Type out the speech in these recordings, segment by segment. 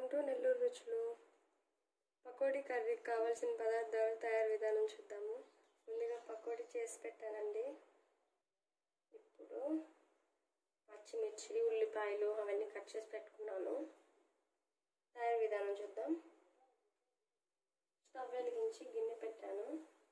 welcome to Nellore రుచులు పకోడీ కర్రీకి కావాల్సిన పదార్థాలు తయారు విధానం చూద్దాము ముందుగా పకోడీ చేసి పెట్టానండి ఇప్పుడు పచ్చిమిర్చి ఉల్లిపాయలు అవన్నీ కట్ చేసి పెట్టుకున్నాను తయారు విధానం చూద్దాం స్టవ్ వెలిగించి గిన్నె పెట్టాను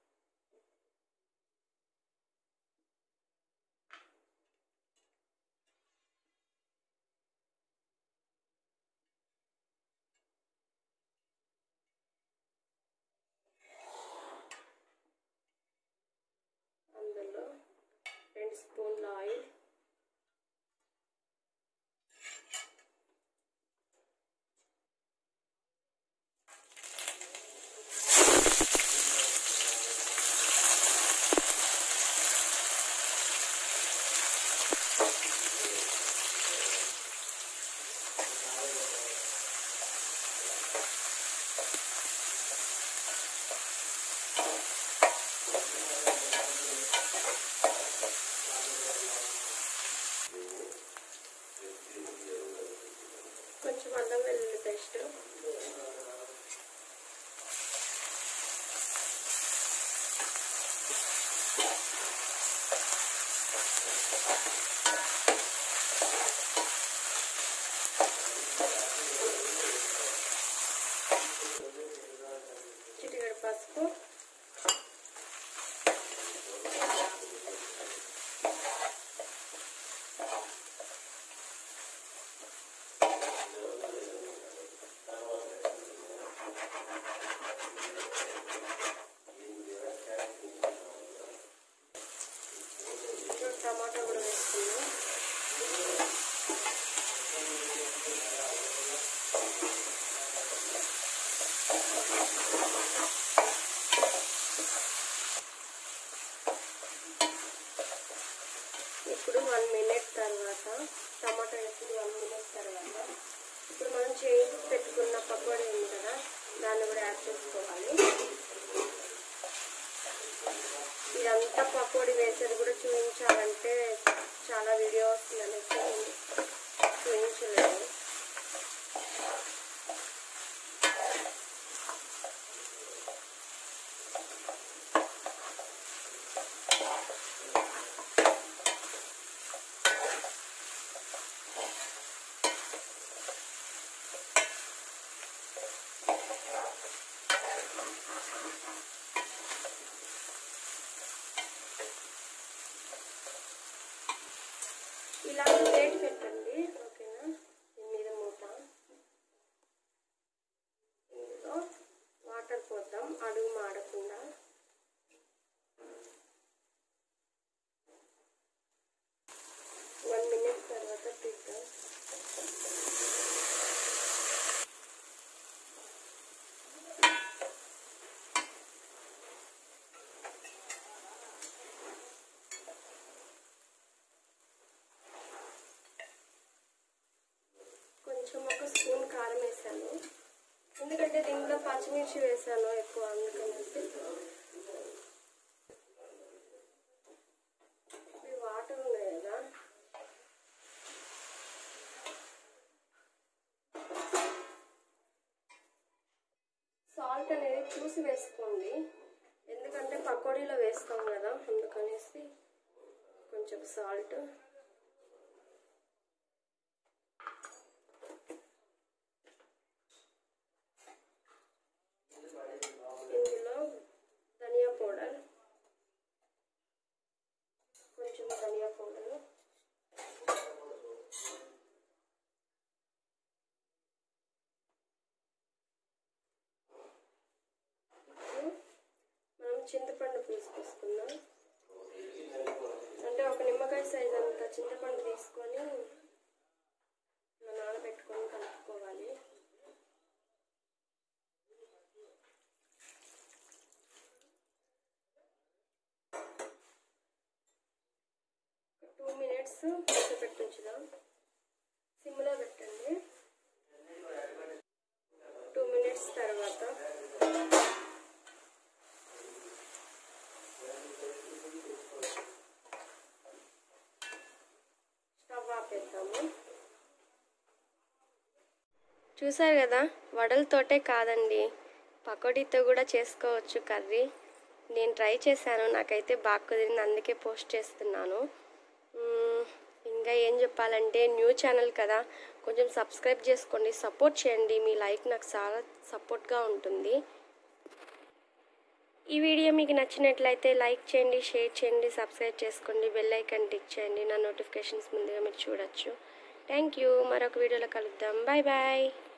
అందులో రెండు స్పూన్ల ఆయిల్ కొంచెం అల్లం వెల్లుల్లి పేస్ట్ చిటికెడు పసుపు ఇప్పుడు టమాటా కూడా వేసుకున్నాం ఇప్పుడు వన్ మినిట్ తర్వాత టమాటా వేసి వన్ మినిట్ తర్వాత ఇప్పుడు మనం చేసి పెట్టుకున్న పకోడీ ఉంది కదా దాన్ని కూడా యాడ్ చేసుకోవాలి ఇదంతా పకోడీ వేసేది కూడా చూపించాలంటే చాలా వీడియో వస్తుంది అనేసి నేను చూపించలేదు ఇలా ప్లేట్ పెట్టండి ఓకేనా దీని మీద మూత ఇందులో వాటర్ పోద్దాం అడుగు మాడకుండా వన్ మినిట్ తర్వాత తీద్దాం కొంచెం ఒక స్పూన్ కారం వేసాను ఎందుకంటే దీంట్లో పచ్చిమిర్చి వేసాను ఎక్కువ అందుకనేసి ఇవి వాటర్ ఉన్నాయి కదా సాల్ట్ అనేది చూసి వేసుకోండి ఎందుకంటే పకోడీలో వేస్తాం కదా అందుకనేసి కొంచెం సాల్ట్ ఇందులో ధనియా పౌడర్ కొంచెం ధనియా పౌడర్ ఇప్పుడు మనం చింతపండు పులుసు తీసుకుందాం అంటే ఒక నిమ్మకాయ సైజ్ అంత చింతపండు తీసుకొని ఇలా నానబెట్టుకొని కలుపుకోవాలి టూ మినిట్స్ మూత పెట్టించుదాం సిమ్లో పెట్టండి టూ మినిట్స్ తర్వాత స్టవ్ ఆపేద్దాము చూసారు కదా వడలతోటే కాదండి పకోడీతో కూడా చేసుకోవచ్చు కర్రీ నేను ట్రై చేశాను నాకైతే బాగా కుదిరింది అందుకే పోస్ట్ చేస్తున్నాను మ్మ్, ఇంకా ఏం చెప్పాలంటే న్యూ ఛానల్ కదా కొంచెం సబ్స్క్రైబ్ చేసుకోండి సపోర్ట్ చేయండి మీ లైక్ నాకు చాలా సపోర్ట్గా ఉంటుంది ఈ వీడియో మీకు నచ్చినట్లయితే లైక్ చేయండి షేర్ చేయండి సబ్స్క్రైబ్ చేసుకోండి బెల్ ఐకాన్ టిక్ చేయండి నా నోటిఫికేషన్స్ ముందుగా మీరు చూడొచ్చు థ్యాంక్ యూ మరొక వీడియోలో కలుద్దాం బాయ్ బాయ్